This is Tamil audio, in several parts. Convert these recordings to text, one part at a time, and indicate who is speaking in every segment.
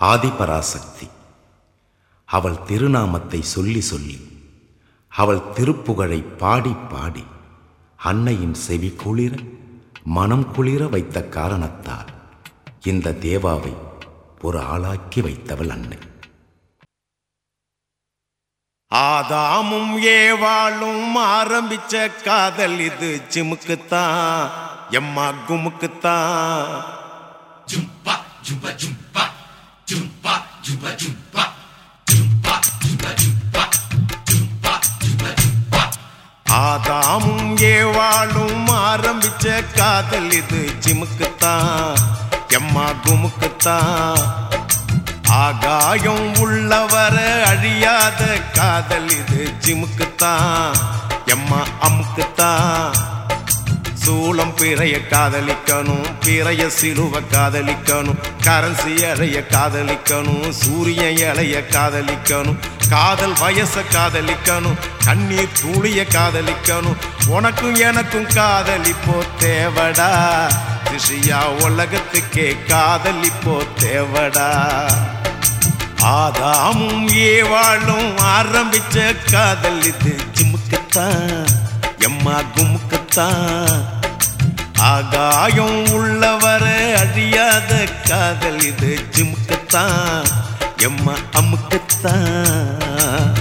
Speaker 1: ஆதிபராசக்தி அவள் திருநாமத்தை சொல்லி சொல்லி அவள் திருப்புகழை பாடி பாடி அன்னையின் செவி குளிர மனம் குளிர வைத்த காரணத்தால் இந்த தேவாவை ஒரு ஆளாக்கி வைத்தவள் அன்னை
Speaker 2: ஆதாமும் ஏவாளும் ஆரம்பிச்ச காதல் இது ஜிமுக்குத்தான் எம்மா குமுக்குத்தான் ஆதாமும் ஏவாளும் ஆரம்பிச்ச காதல் இது ஜிமுக்குத்தான் எம்மா குமுக்குத்தான் ஆகாயம் உள்ளவர அழியாத காதல் இது ஜிமுக்குத்தான் எம்மா அமுக்குத்தான் சூளம் பிறைய காதலிக்கணும் பிறைய சிலுவ காதலிக்கணும் கரன்சி அலைய காதலிக்கணும் சூரியன் இலைய காதலிக்கணும் காதல் வயச காதலிக்கணும் கண்ணீர் தூளிய காதலிக்கணும் உனக்கும் எனக்கும் காதலிப்போ தேவடா திஷியா உலகத்துக்கே காதலிப்போ தேவடா ஆதாமும் ஏவாளும் ஆரம்பிச்ச காதல் இது ஜிமுக்குத்தான் எம்மா குமுக்குத்தான் ஆகாயம் உள்ளவர அழியாத காதல் இது ஜிமுக்குத்தான் எம்மா அமுக்குத்தான்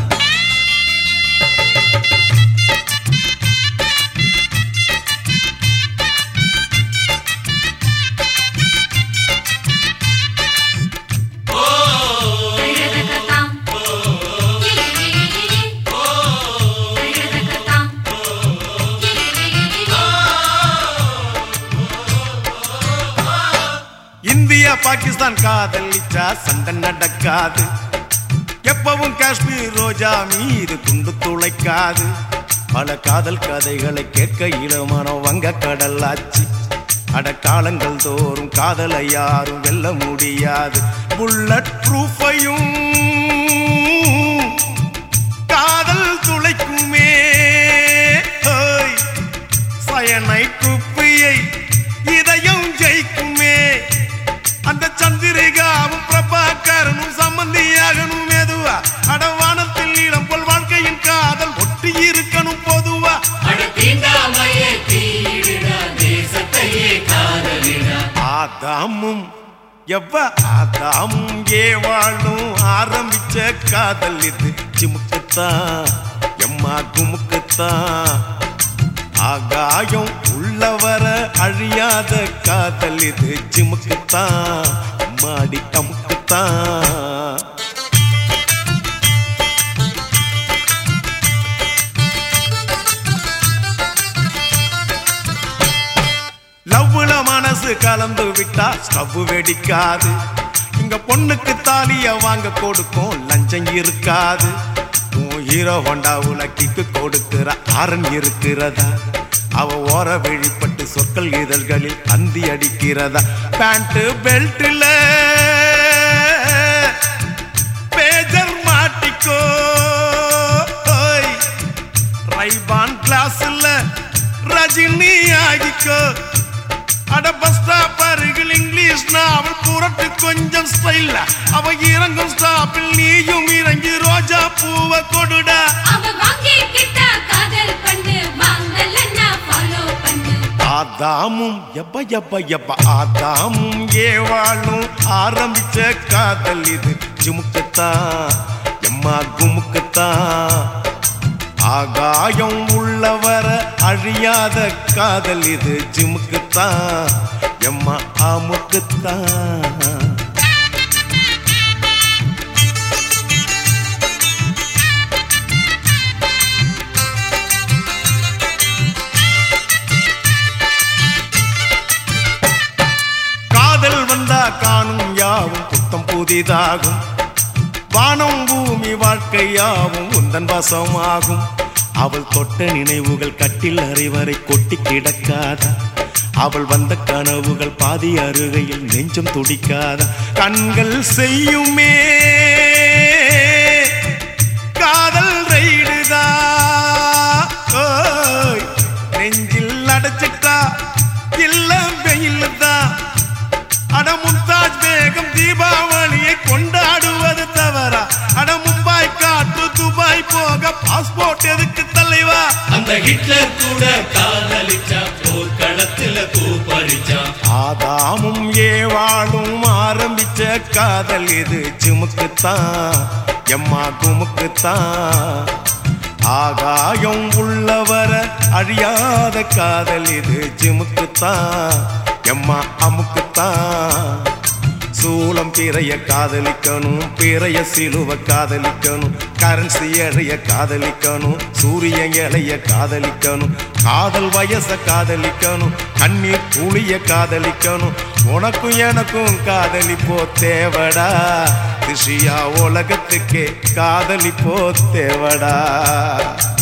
Speaker 2: இந்தியா பாகிஸ்தான் காதலிச்சா சண்டை நடக்காது எப்பவும் காஷ்மீர் ரோஜா மீது குண்டு துளைக்காது பல காதல் கதைகளை கேட்க இளமனம் வங்க கடலாச்சு அட காலங்கள் தோறும் காதலை யாரும் வெல்ல முடியாது புல்லட் ப்ரூஃபையும் காதல் துளைக்குமே ஹோய் சயனை குப்பியை இதயம் ஜெயிக்குமே அந்த சந்திரிகாவும் பிரபாகரனும் சம்பந்தியாகணும் மெதுவா அடவானத்தில் நீளம் போல் வாழ்க்கையின் காதல் ஒட்டி இருக்கணும் பொதுவா ஆதாமும் எவ்வ ஆதாமும் ஏவாளும் ஆரம்பிச்ச காதல் இது சிமுக்குத்தான் எம்மா குமுக்குத்தான் ஆகாயம் உள்ளவர அழியாத காதல் இது ஜிமுக்குத்தான் மாடி அமுக்குத்தான் லவ்வுல மனசு கலந்து விட்டா ஸ்டவ் வெடிக்காது இங்க பொண்ணுக்கு தாலிய வாங்க கொடுக்கும் லஞ்சம் இருக்காது உன் ஹீரோ ஹோண்டாவுல கிக்கு கொடுக்கிற ஆரன் இருக்கிறதா அவ ஓர வெளிப்பட்டு சொற்கள் இதழ்களில் அந்தி அடிக்கிறதா பேண்ட் பெல்ட்ல பேஜர் மாட்டிக்கோ ஓய். ரைபான் கிளாஸ்ல ரஜினி ஆகிக்கோ அட பஸ் ஸ்டாப் அருகில் இங்கிலீஷ் நாவல் புரட்டு கொஞ்சம் ஸ்டைல்ல அவ இறங்கும் ஸ்டாப்பில் நீயும் இறங்கி ரோஜா பூவை கொடுடா ஆதாமும் எப்ப எப்ப எப்ப ஆதாமும் ஏவாளும் ஆரம்பிச்ச காதல் இது ஜிமுக்குத்தான் எம்மா குமுக்குத்தான் ஆகாயம் உள்ளவர அழியாத காதல் இது ஜிமுக்குத்தான் எம்மா ஆமுக்குத்தான் காதல் வந்தா காணும் யாவும் புத்தம் புதிதாகும் வானம் பூமி வாழ்க்கையாவும் உந்தன் வசமாகும் அவள் தொட்ட நினைவுகள் கட்டில் அறைவரை கொட்டி கிடக்காதா அவள் வந்த கனவுகள் பாதி அருகையில் நெஞ்சம் துடிக்காதா கண்கள் செய்யுமே காதல் ரைடுதா ஓய், நெஞ்சில் அடைச்சிட்டா இல்ல வெயில் தான் அட மும்தாஜ் பேகம் தீபாவளியை கொண்டாட
Speaker 3: அந்த ஹிட்லர் கூட காதலிச்சான் போர்க்களத்துல பூ பறிச்சான்
Speaker 2: ஆதாமும் ஏவாளும் ஆரம்பிச்ச காதல் இது சிமுக்குத்தான் எம்மா குமுக்குத்தான் ஆகாயம் உள்ளவர அழியாத காதல் இது ஜிமுக்குத்தான் எம்மா அமுக்குத்தான் சூளம் பிறைய காதலிக்கணும் பிறைய சிலுவ காதலிக்கணும் கரன்சி எழைய காதலிக்கணும் சூரியன் இலைய காதலிக்கணும் காதல் வயச காதலிக்கணும் கண்ணீர் புளிய காதலிக்கணும் உனக்கும் எனக்கும் காதலிப்போ தேவடா திஷியா உலகத்துக்கே காதலிப்போ தேவடா